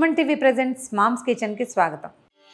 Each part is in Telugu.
సుమన్ టీవీ ప్రజెంట్స్ మామ్స్ కిచెన్కి స్వాగతం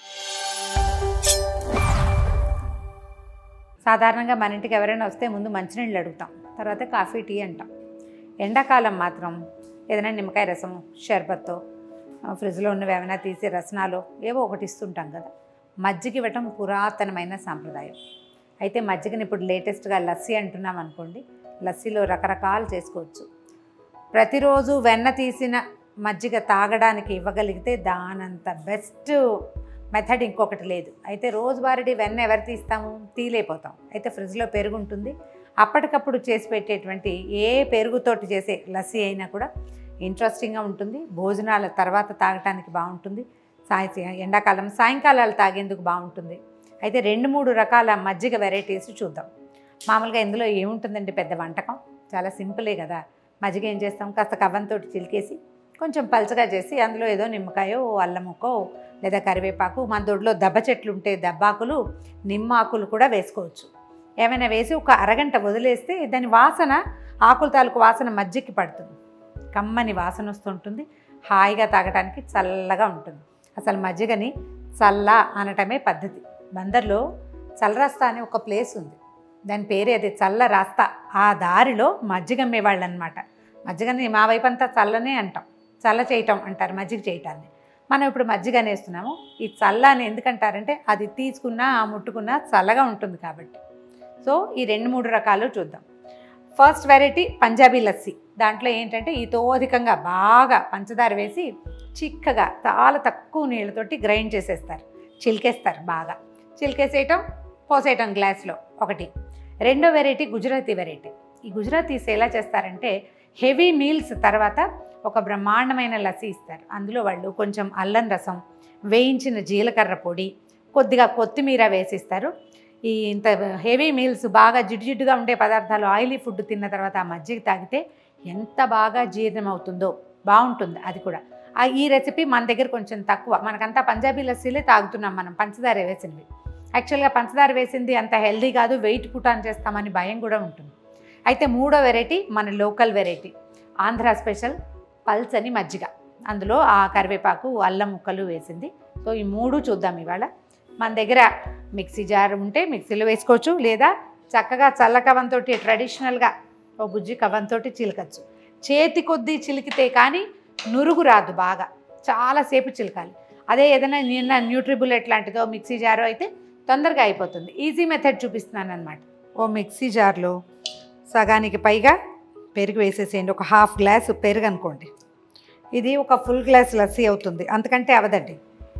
సాధారణంగా మన ఇంటికి ఎవరైనా వస్తే ముందు మంచినీళ్ళు అడుగుతాం తర్వాత కాఫీ టీ అంటాం ఎండాకాలం మాత్రం ఏదైనా నిమ్మకాయ రసం షర్బత్తో ఆ, ఫ్రిడ్జ్లో ఉన్నవి ఏమైనా తీసి రసనాలు ఏవో ఒకటి ఇస్తుంటాం కదా మజ్జిగ ఇవ్వటం పురాతనమైన సాంప్రదాయం అయితే మజ్జిగని ఇప్పుడు లేటెస్ట్గా లస్సీ అంటున్నాం అనుకోండి లస్సీలో రకరకాలు చేసుకోవచ్చు ప్రతిరోజు వెన్న తీసిన మజ్జిగ తాగడానికి ఇవ్వగలిగితే దానంత బెస్ట్ మెథడ్ ఇంకొకటి లేదు అయితే రోజువారీ వెన్న ఎవరు తీస్తాము తీలేపోతాం అయితే ఫ్రిడ్జ్లో పెరుగు ఉంటుంది అప్పటికప్పుడు చేసి పెట్టేటువంటి ఏ పెరుగుతోటి చేసే లస్సీ అయినా కూడా ఇంట్రెస్టింగ్గా ఉంటుంది భోజనాల తర్వాత తాగటానికి బాగుంటుంది సాయ ఎండాకాలం సాయంకాలాలు తాగేందుకు బాగుంటుంది అయితే రెండు మూడు రకాల మజ్జిగ వెరైటీస్ చూద్దాం మామూలుగా ఇందులో ఏముంటుందండి పెద్ద వంటకం చాలా సింపులే కదా మజ్జిగ ఏం చేస్తాం కాస్త కవ్వంతో చిలికేసి కొంచెం పలచగా చేసి అందులో ఏదో నిమ్మకాయో అల్లం ముక్కో లేదా కరివేపాకు మన దొడ్లో దెబ్బ చెట్లు ఉంటే దెబ్బాకులు నిమ్మాకులు కూడా వేసుకోవచ్చు ఏమైనా వేసి ఒక అరగంట వదిలేస్తే దాని వాసన ఆకుల తాలూకు వాసన మజ్జిగకి పడుతుంది కమ్మని వాసన వస్తుంటుంది హాయిగా తాగడానికి చల్లగా ఉంటుంది అసలు మజ్జిగని చల్ల అనటమే పద్ధతి బందర్లో చల్లరస్తా అనే ఒక ప్లేస్ ఉంది దాని పేరే అది చల్ల రాస్తా ఆ దారిలో మజ్జిగ అమ్మేవాళ్ళు అనమాట మజ్జిగని మా వైపు అంతా చల్లనే అంటాం చల్ల చేయటం అంటారు మజ్జిగ చేయటాన్ని మనం ఇప్పుడు మజ్జిగ అనేస్తున్నాము ఈ చల్ల అని ఎందుకంటారంటే అది తీసుకున్నా ముట్టుకున్నా చల్లగా ఉంటుంది కాబట్టి సో ఈ రెండు మూడు రకాలు చూద్దాం ఫస్ట్ వెరైటీ పంజాబీ లస్సీ దాంట్లో ఏంటంటే ఈ తోధికంగా బాగా పంచదార వేసి చిక్కగా చాలా తక్కువ నీళ్ళతోటి గ్రైండ్ చేసేస్తారు చిలికేస్తారు బాగా చిలికేసేయటం పోసేయటం గ్లాస్లో ఒకటి రెండో వెరైటీ గుజరాతీ వెరైటీ ఈ గుజరాతీస్ ఎలా చేస్తారంటే హెవీ మీల్స్ తర్వాత ఒక బ్రహ్మాండమైన లస్సీ ఇస్తారు అందులో వాళ్ళు కొంచెం అల్లం రసం వేయించిన జీలకర్ర పొడి కొద్దిగా కొత్తిమీర వేసిస్తారు ఈ ఇంత హెవీ మీల్స్ బాగా జిడ్డు జిడ్డుగా ఉండే పదార్థాలు ఆయిలీ ఫుడ్ తిన్న తర్వాత ఆ మజ్జిగ తాగితే ఎంత బాగా జీర్ణం అవుతుందో బాగుంటుంది అది కూడా ఆ ఈ రెసిపీ మన దగ్గర కొంచెం తక్కువ మనకంతా పంజాబీ లస్సీలే తాగుతున్నాం మనం పంచదార వేసినవి యాక్చువల్గా పంచదార వేసింది అంత హెల్దీ కాదు వెయిట్ పుటాన్ చేస్తామని భయం కూడా ఉంటుంది అయితే మూడో వెరైటీ మన లోకల్ వెరైటీ ఆంధ్ర స్పెషల్ పల్స్ అని మజ్జిగ అందులో ఆ కరివేపాకు అల్లం ముక్కలు వేసింది సో ఈ మూడు చూద్దాం ఇవాళ మన దగ్గర మిక్సీ జార్ ఉంటే మిక్సీలో వేసుకోవచ్చు లేదా చక్కగా చల్ల కవంతో ట్రెడిషనల్గా ఓ బుజ్జి కవంతో చిలకచ్చు చేతి కొద్దీ చిలికితే కానీ నురుగు రాదు బాగా చాలాసేపు చిలకాలి అదే ఏదైనా నిన్న న్యూట్రిబులెట్ లాంటిదో మిక్సీ జారో అయితే తొందరగా అయిపోతుంది ఈజీ మెథడ్ చూపిస్తున్నాను అనమాట ఓ మిక్సీ జార్లో సగానికి పైగా పెరుగు వేసేసేయండి ఒక హాఫ్ గ్లాస్ పెరుగు అనుకోండి ఇది ఒక ఫుల్ గ్లాస్ లస్సీ అవుతుంది అంతకంటే అవదండి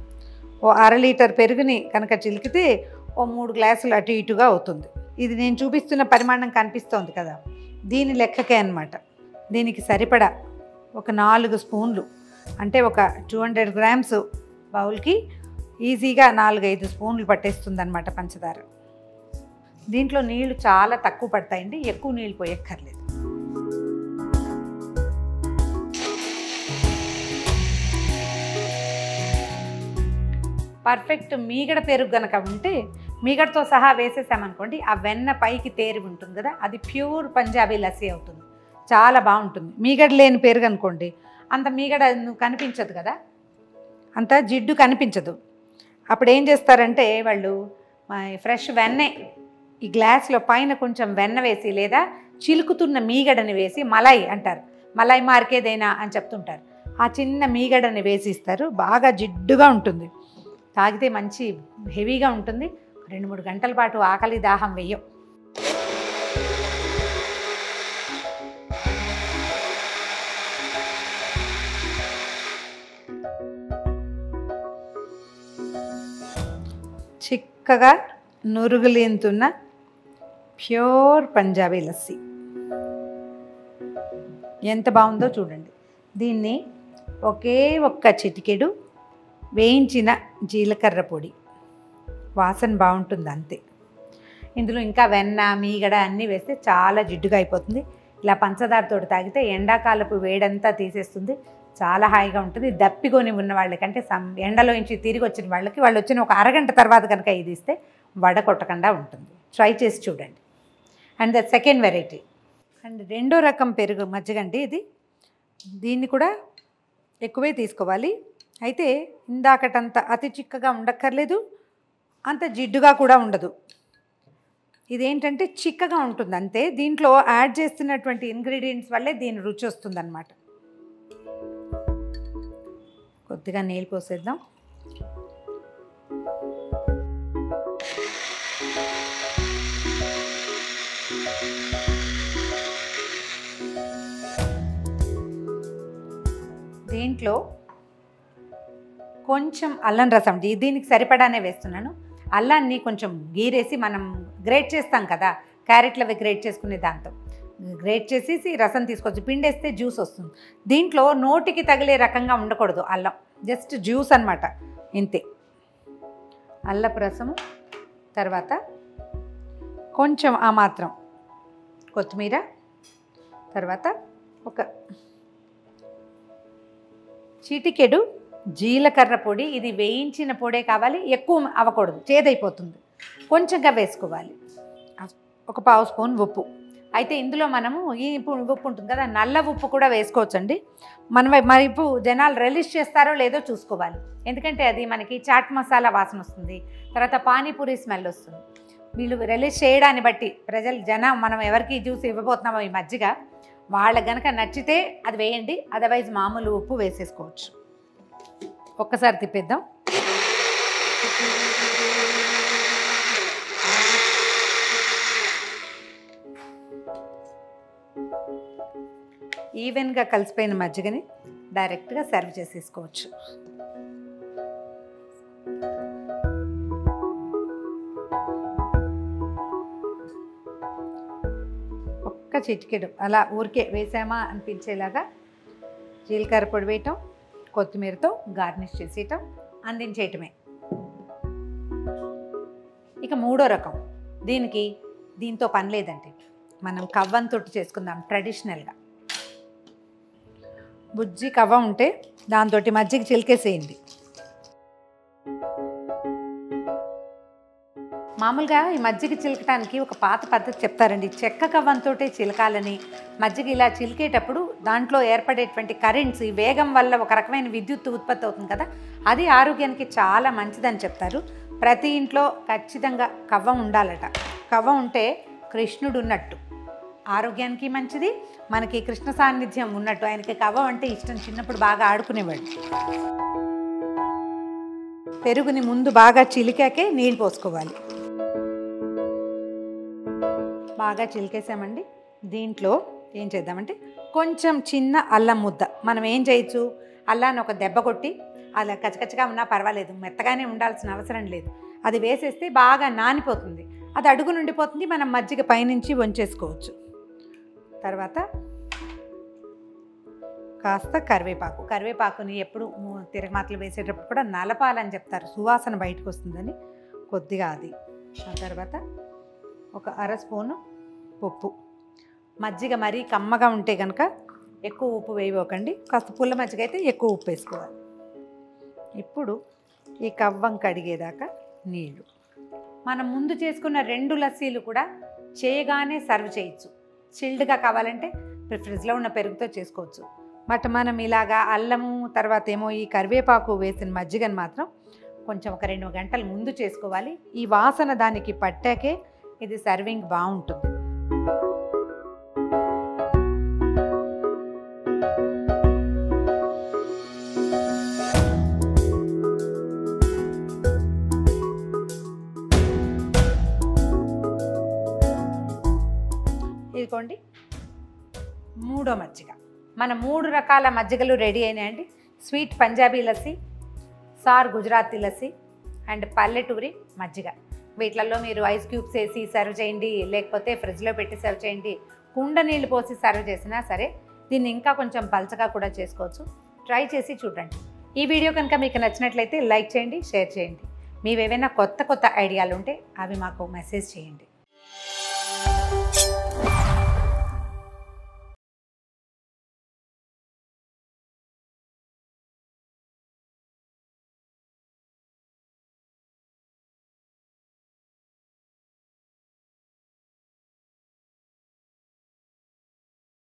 ఓ అర లీటర్ పెరుగుని కనుక చిలికితే ఓ మూడు గ్లాసులు అటు ఇటుగా అవుతుంది ఇది నేను చూపిస్తున్న పరిమాణం కనిపిస్తోంది కదా దీని లెక్కకే అనమాట దీనికి సరిపడా ఒక నాలుగు స్పూన్లు అంటే ఒక టూ హండ్రెడ్ గ్రామ్స్ బౌల్కి ఈజీగా నాలుగైదు స్పూన్లు పట్టేస్తుంది అనమాట పంచదార దీంట్లో నీళ్లు చాలా తక్కువ పడతాయండి ఎక్కువ నీళ్ళు పోయక్కర్లేదు పర్ఫెక్ట్ మీగడ పెరుగు గనక ఉంటే మీగడతో సహా వేసేసామనుకోండి ఆ వెన్న పైకి తేరి ఉంటుంది కదా అది ప్యూర్ పంజాబీ లస్సీ అవుతుంది చాలా బాగుంటుంది మీగడ లేని పెరుగు అనుకోండి అంత మీగడ కనిపించదు కదా అంత జిడ్డు కనిపించదు అప్పుడు ఏం చేస్తారంటే వాళ్ళు ఫ్రెష్ వెన్నే ఈ గ్లాస్లో పైన కొంచెం వెన్న వేసి లేదా చిలుకుతున్న మీగడని వేసి మలై అంటారు మలై మార్కేదేనా అని చెప్తుంటారు ఆ చిన్న మీగడని వేసి ఇస్తారు బాగా జిడ్డుగా ఉంటుంది తాగితే మంచి హెవీగా ఉంటుంది రెండు మూడు గంటల పాటు ఆకలి దాహం వెయ్యం చిక్కగా నురుగులేంతున్న ప్యూర్ పంజాబీ లస్సీ ఎంత బాగుందో చూడండి దీన్ని ఒకే ఒక్క చిటికెడు వేయించిన జీలకర్ర పొడి వాసన బాగుంటుంది అంతే ఇందులో ఇంకా వెన్న మీగడ అన్నీ వేస్తే చాలా జిడ్డుగా అయిపోతుంది ఇలా పంచదారతో తాగితే ఎండాకాలపు వేడంతా తీసేస్తుంది చాలా హాయిగా ఉంటుంది దప్పికొని ఉన్న వాళ్ళకంటే సం ఎండలో నుంచి తిరిగి వచ్చిన వాళ్ళకి వాళ్ళు వచ్చిన ఒక అరగంట తర్వాత కనుక ఇది ఇస్తే వడ కొట్టకుండా ఉంటుంది ట్రై చేసి చూడండి and the second variety and రెండో రకం పెరుగు మజ్జిగండి ఇది దీన్ని కూడా ఎక్కువే తీసుకోవాలి అయితే ఇందాకటంత అతి చిక్కగా ఉండక్కర్లేదు అంత జిడ్డుగా కూడా ఉండదు ఇదేంటంటే చిక్కగా ఉంటుంది అంతే దీంట్లో యాడ్ చేస్తున్నటువంటి ఇంగ్రీడియంట్స్ వల్లే దీని రుచి వస్తుందన్నమాట కొద్దిగా నీళ్ళు పోసేద్దాం దీంట్లో కొంచెం అల్లం రసం దీ- దీనికి సరిపడానే వేస్తున్నాను అల్లాన్ని కొంచెం గీరేసి మనం గ్రేట్ చేస్తాం కదా క్యారెట్లు అవి గ్రేట్ చేసుకునే దాంతో గ్రేట్ చేసేసి రసం తీసుకోవచ్చు పిండేస్తే జ్యూస్ వస్తుంది దీంట్లో నోటికి తగిలే రకంగా ఉండకూడదు అల్లం జస్ట్ జ్యూస్ అన్నమాట ఇంతే అల్లపు రసము తర్వాత కొంచెం ఆ మాత్రం కొత్తిమీర తర్వాత ఒక చీటికెడు జీలకర్ర పొడి ఇది వేయించిన పొడే కావాలి ఎక్కువ అవ్వకూడదు చేదైపోతుంది కొంచెంగా వేసుకోవాలి ఒక పావు స్పూన్ ఉప్పు అయితే ఇందులో మనము ఈ ఇప్పుడు ఉప్పు ఉంటుంది కదా నల్ల ఉప్పు కూడా వేసుకోవచ్చండి మనం మరి ఇప్పుడు జనాలు రిలీజ్ చేస్తారో లేదో చూసుకోవాలి ఎందుకంటే అది మనకి చాట్ మసాలా వాసన వస్తుంది తర్వాత పానీపూరి స్మెల్ వస్తుంది వీళ్ళు రిలీజ్ చేయడాన్ని బట్టి ప్రజలు జనం మనం ఎవరికి జ్యూస్ ఇవ్వబోతున్నామో ఈ మజ్జిగ వాళ్ళకి గనక నచ్చితే అది వేయండి అదర్వైజ్ మామూలు ఉప్పు వేసేసుకోవచ్చు ఒక్కసారి తిప్పేద్దాం ఈవెన్గా కలిసిపోయిన మజ్జిగని డైరెక్ట్గా సర్వ్ చేసేసుకోవచ్చు ఒక్క చిటికెడు అలా ఊరికే వేసామా అనిపించేలాగా జీలకర్ర పొడి వేయటం కొత్తిమీరతో గార్నిష్ చేసేయటం అందించేయటమే ఇక మూడో రకం దీనికి దీంతో పని లేదండి మనం కవ్వంతోటి చేసుకుందాం ట్రెడిషనల్గా బుజ్జి కవ్వ ఉంటే దాంతో మజ్జిగ చిలికేసేయండి మామూలుగా ఈ మజ్జిగ చిలకటానికి ఒక పాత పద్ధతి చెప్తారండి చెక్క కవ్వంతోటే చిలకాలని మజ్జిగ ఇలా చిలికేటప్పుడు దాంట్లో ఏర్పడేటువంటి కరెంట్స్ ఈ వేగం వల్ల ఒక రకమైన విద్యుత్ ఉత్పత్తి అవుతుంది కదా అది ఆరోగ్యానికి చాలా మంచిదని చెప్తారు ప్రతి ఇంట్లో ఖచ్చితంగా కవ్వం ఉండాలట కవ్వం ఉంటే కృష్ణుడు ఉన్నట్టు ఆరోగ్యానికి మంచిది మనకి కృష్ణ సాన్నిధ్యం ఉన్నట్టు ఆయనకి కవ్వం అంటే ఇష్టం చిన్నప్పుడు బాగా ఆడుకునేవాడు పెరుగుని ముందు బాగా చిలికాకే నీళ్ళు పోసుకోవాలి బాగా చిలికేసామండి దీంట్లో ఏం చేద్దామంటే కొంచెం చిన్న అల్లం ముద్ద మనం ఏం చేయొచ్చు అల్లాన్ని ఒక దెబ్బ కొట్టి అలా కచకచగా ఉన్నా పర్వాలేదు మెత్తగానే ఉండాల్సిన అవసరం లేదు అది వేసేస్తే బాగా నానిపోతుంది అది అడుగు నుండిపోతుంది మనం మజ్జిగ పైనుంచి వంచేసుకోవచ్చు తర్వాత కాస్త కరివేపాకు కరివేపాకుని ఎప్పుడు ము- తిరగమాతలు వేసేటప్పుడు కూడా నలపాలని చెప్తారు సువాసన బయటకు వస్తుందని కొద్దిగా అది ఆ తర్వాత ఒక అర స్పూను ఉప్పు మజ్జిగ మరీ కమ్మగా ఉంటే కనుక ఎక్కువ ఉప్పు వేయవకండి కాస్త పుల్ల మజ్జిగ అయితే ఎక్కువ ఉప్పు వేసుకోవాలి ఇప్పుడు ఈ కవ్వం కడిగేదాకా నీళ్ళు మనం ముందు చేసుకున్న రెండు లస్సీలు కూడా చేయగానే సర్వ్ చేయొచ్చు చిల్డ్గా కావాలంటే ఇప్పుడు ఫ్రిడ్జ్లో ఉన్న పెరుగుతో చేసుకోవచ్చు బట్ మనం ఇలాగా అల్లము తర్వాత ఏమో ఈ కరివేపాకు వేసిన మజ్జిగను మాత్రం కొంచెం ఒక రెండు గంటల ముందు చేసుకోవాలి ఈ వాసన దానికి పట్టాకే ఇది సర్వింగ్ బాగుంటుంది ఇదిగోండి మూడో మజ్జిగ మన మూడు రకాల మజ్జిగలు రెడీ అయినాయండి sweet Punjabi lassi sir Gujarati lassi and పల్లెటూరి మజ్జిగ వీటిలలో మీరు ఐస్ క్యూబ్స్ వేసి సర్వ్ చేయండి లేకపోతే ఫ్రిడ్జ్లో పెట్టి సర్వ్ చేయండి కుండ నీళ్ళు పోసి సర్వ్ చేసినా సరే దీన్ని ఇంకా కొంచెం పలచగా కూడా చేసుకోవచ్చు ట్రై చేసి చూడండి ఈ వీడియో కనుక మీకు నచ్చినట్లయితే లైక్ చేయండి షేర్ చేయండి మీవేవైనా కొత్త కొత్త ఐడియాలు ఉంటే అవి మాకు మెసేజ్ చేయండి